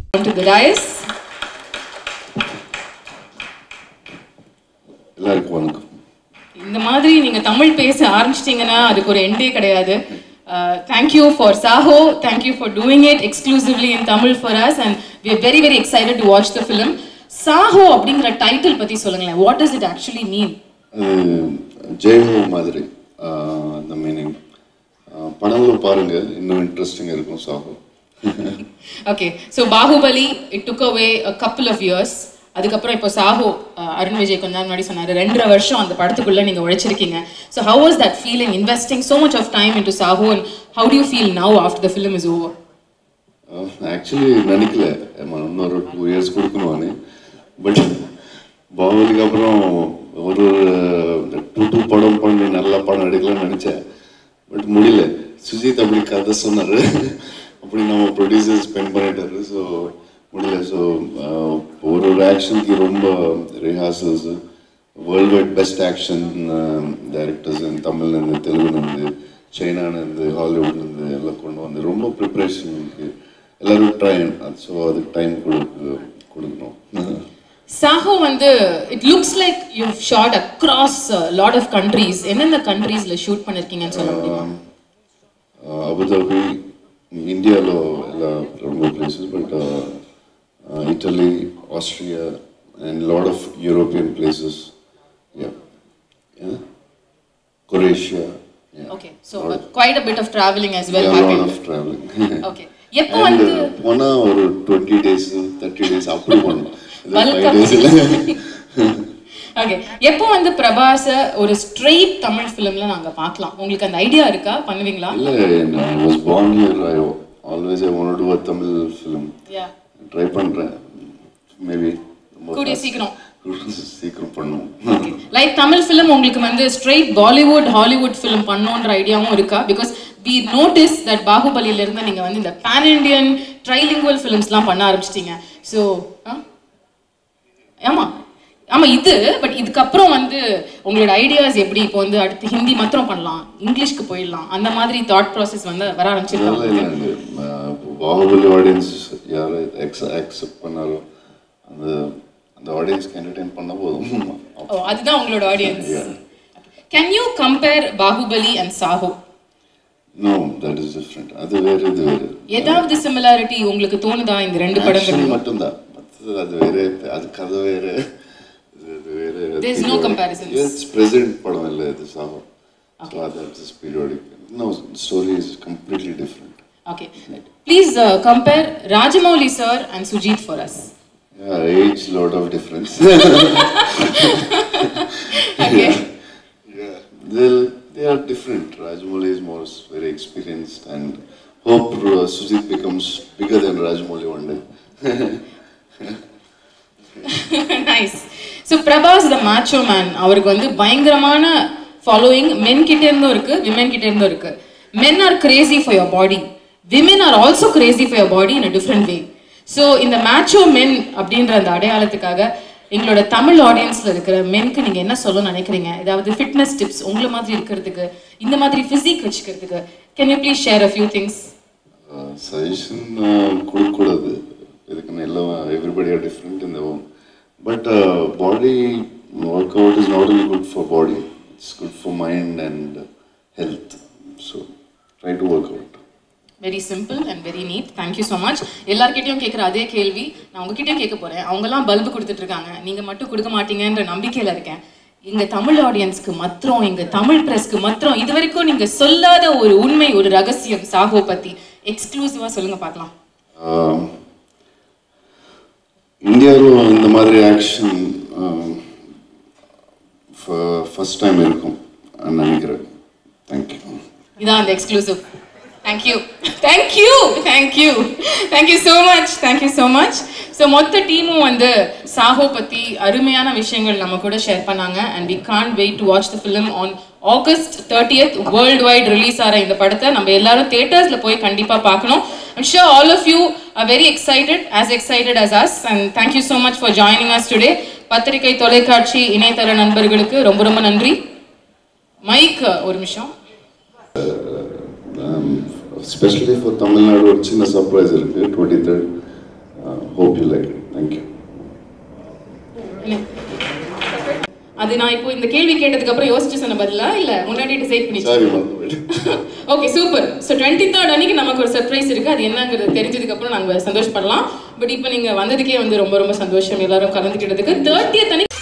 to the dais. எல்லாருக்கும் வணக்கம் இந்த மாதிரி நீங்க தமிழ் பேச ஆரம்பிச்சிட்டீங்கன்னா அதுக்கு ஒரு எண்டே கிடையாது thank you for Saaho thank you for doing it exclusively in Tamil for us and we are very very excited to watch the film Saaho அப்படிங்கிற டைட்டில் பத்தி சொல்லுங்களேன் what does it actually mean அது ஜெயஹோ மாதிரி ஆஹ், அந்த மீனிங் படங்களும் பாருங்க இன்னும் இன்ட்ரெஸ்டிங்காக இருக்கும் சாகும் okay so Baahubali it took away a couple of years அதுக்கப்புறம் இப்போ சாஹோ அஹ், அருண் விஜய் கொஞ்ச நாள் முன்னாடி சொன்னாரு ரெண்டரை வருஷம் அந்த படத்துக்குள்ள நீங்க உழைச்சிருக்கீங்க so how was that feeling investing so much of time into Saaho and how do you feel now after the film is over actually நினைக்கல ஆமா, இன்னொரு டூ இயர்ஸ் கொடுக்கணும்னு பட் பாகுபலிக்கு அப்புறம் ஒரு டூ டூ படம் பண்ணி நல்ல படம் எடுக்கலாம்னு நினச்சேன் பட் முடியல சுஜித் அப்படி கதை சொன்னார் அப்படி நம்ம ப்ரொடியூசர் ஸ்பெண்ட் பண்ணிட்டாரு ஸோ முடியல ஸோ ஒரு ஒரு ஆக்ஷனுக்கு ரொம்ப rehearsals world wide best action directors தமிழ்லேருந்து தெலுங்குலேருந்து சைனாலேருந்து ஹாலிவுட்லேருந்து எல்லாம் கொண்டு வந்து ரொம்ப ப்ரிப்ரேஷனுக்கு எல்லாரும் ட்ரை ஸோ அதுக்கு டைம் கொடுக்கு கொடுக்கணும் சாஹோ வந்து it looks like you shot across lot of countries எந்தெந்த கண்ட்ரீஸ்ல ஷூட் பண்ணிருக்கீங்கன்னு சொல்ல முடியுமா అబుదాబి ఇండియాలో ఇలా రెండు places but Italy Austria and lot of European places Croatia okay so quite a bit of travelling as well lot happened of travelling okay எப்போ வந்து போனா ஒரு டுவெண்ட்டி டேஸ் தேர்ட்டி டேஸ் அப்படி பண்ணோம் Bulk ஃபைவ் டேஸ் இல்லை okay எப்போ வந்து பிரபாஸ ஒரு ஸ்ட்ரெயிட் தமிழ் ஃபிலிம்ல நாங்க பார்க்கலாம் உங்களுக்கு அந்த ஐடியா இருக்கா பண்ணுவீங்களா இல்லை I was born here I always I want to a Tamil film யா ட்ரை பண்ணுறேன் மேபி கூடிய சீக்கிரம் சீக்கிரம் பண்ணுவோம் லைக் தமிழ் ஃபிலிம் உங்களுக்கு வந்து ஸ்ட்ரெயிட் பாலிவுட் ஹாலிவுட் ஃபிலிம் பண்ணணுன்ற ஐடியாவும் இருக்கா பிகாஸ் வி நோட்டீஸ் தட் பாகுபலியில இருந்து நீங்க வந்து இந்த பேன் இண்டியன் ட்ரைலிங்குவல் ஃபிலிம்ஸ்லாம் பண்ண ஆரம்பிச்சிட்டீங்க ஸோ ஆமா ஆமா இது பட் இதுக்கப்புறம் வந்து உங்களோட ஐடியாஸ் எப்படி இப்போ வந்து அடுத்து ஹிந்தி மாத்திரம் பண்ணலாம் இங்கிலீஷ்க்கு போயிடலாம் அந்த மாதிரி தாட் ப்ராசஸ் வந்து வர ஆரம்பிச்சிருக்காங்க அதெல்லாம் இல்லைங்க இப்போ பாகுபலி ஆடியன்ஸ் யார் எக்ஸ் அக்செப்ட் பண்ணாலும் அந்த அந்த ஆடியன்ஸ்க்கு என்டர்டெயின் பண்ண போதும் ஓ அதுதான் உங்களோட audience can you compare Baahubali and Saaho no that is different அது வேறு இது வேறு ஏதாவது சிமிலாரிட்டி உங்களுக்கு தோணுதா இந்த ரெண்டு படங்கள் ஆக்ஷன் மட்டும்தான் மற்றது அது வேறு அது கதை வேறு இது அது வேறு There is no comparisons. It's present படம் இல்லை இது சாகும் ஸோ அது it's periodic no story is completely different Okay. Please uh, compare Rajamouli sir and Sujit for us. Yeah, age lot of difference. Okay. yeah, they'll, they are different. Rajamouli is more s- very experienced and hope uh, Sujit becomes bigger than Rajamouli one day. nice. So Prabhas the macho man அவருக்கு வந்து பயங்கரமான following மென் கிட்ட இருந்தும் இருக்கு women கிட்ட இருந்தும் இருக்கு men are crazy for your body women are also crazy for your body in a different way so இந்த மேச்சோ மென் அப்படின்ற அந்த அடையாளத்துக்காக எங்களோட தமிழ் ஆடியன்ஸ்ல இருக்கிற மென்க்கு நீங்க என்ன சொல்ல நினைக்கிறீங்க ஏதாவது ஃபிட்னஸ் டிப்ஸ் உங்களை மாதிரி இருக்கிறதுக்கு இந்த மாதிரி ஃபிசிக் வச்சுக்கிறதுக்கு can you please share a few things suggestion கொடுக்கக்கூடாது இதுக்குன்னு எல்லாம் எவ்ரிபடி ஆர் டிஃப்ரெண்ட் இந்த home but body work out is not only good for body it's good for mind and health so try to work out very simple and very neat thank you so much எல்லார்கிட்டயும் கேட்குற அதே கேள்வி நான் உங்ககிட்டயும் கேட்க போறேன் அவங்கெல்லாம் bulb கொடுத்துட்டு இருக்காங்க நீங்க மட்டும் கொடுக்க மாட்டீங்கன்ற நம்பிக்கையில இருக்கேன் எங்க தமிழ் ஆடியன்ஸ்க்கு மாத்திரம் எங்க தமிழ் பிரஸ்க்கு மாத்திரம் இது வரைக்கும் நீங்க சொல்லாத ஒரு உண்மை ஒரு ரகசியம் சாகோ பத்தி எக்ஸ்க்ளூசிவா சொல்லுங்க பார்க்கலாம் இந்தியாவிலும் இந்த மாதிரி ஆக்ஷன் ஃபர்ஸ்ட் டைம் இருக்கும் நான் நினைக்கிறேன் தேங்க்யூ இதான் அந்த exclusive thank you thank you thank you thank you so much thank you so much so மொத்த டீமும் வந்து சாஹோ பற்றி அருமையான விஷயங்கள் நம்ம கூட ஷேர் பண்ணாங்க and we can't wait to watch the film on August thirtieth world wide release ஆகிற இந்த படத்தை நம்ம எல்லாரும் தேட்டர்ஸில் போய் கண்டிப்பாக பார்க்கணும் I'm sure all of you are very excited, as excited as us, and thank you so much for joining us today. பத்திரிகை தொலைக்காட்சி இணையதள நண்பர்களுக்கு ரொம்ப ரொம்ப நன்றி மைக் ஒரு நிமிஷம் ஸ்பெஷலி ஃபார் தமிழ்நாடு ஒரு சின்ன சர்ப்ரைஸ் இருக்குது twenty third hope you like thank you என்ன? அது நான் இப்போ இந்த கேள்வி கேட்டதுக்கு அப்புறம் யோசிச்சு சொன்ன பதிலா இல்ல முன்னாடி டிசைட் பண்ணி சாரி மறந்து போயிட்டேன் okay super so twenty third அன்னைக்கு நமக்கு ஒரு சர்ப்ரைஸ் இருக்கு அது என்னங்கிறது தெரிஞ்சதுக்கு அப்புறம் நாங்க சந்தோஷப்படலாம் பட் இப்போ நீங்க வந்ததுக்கே வந்து ரொம்ப ரொம்ப சந்தோஷம் எல்லாரும் கலந்துக்கிட்டதுக்கு தேர்ட்டியத் அன்னைக்கு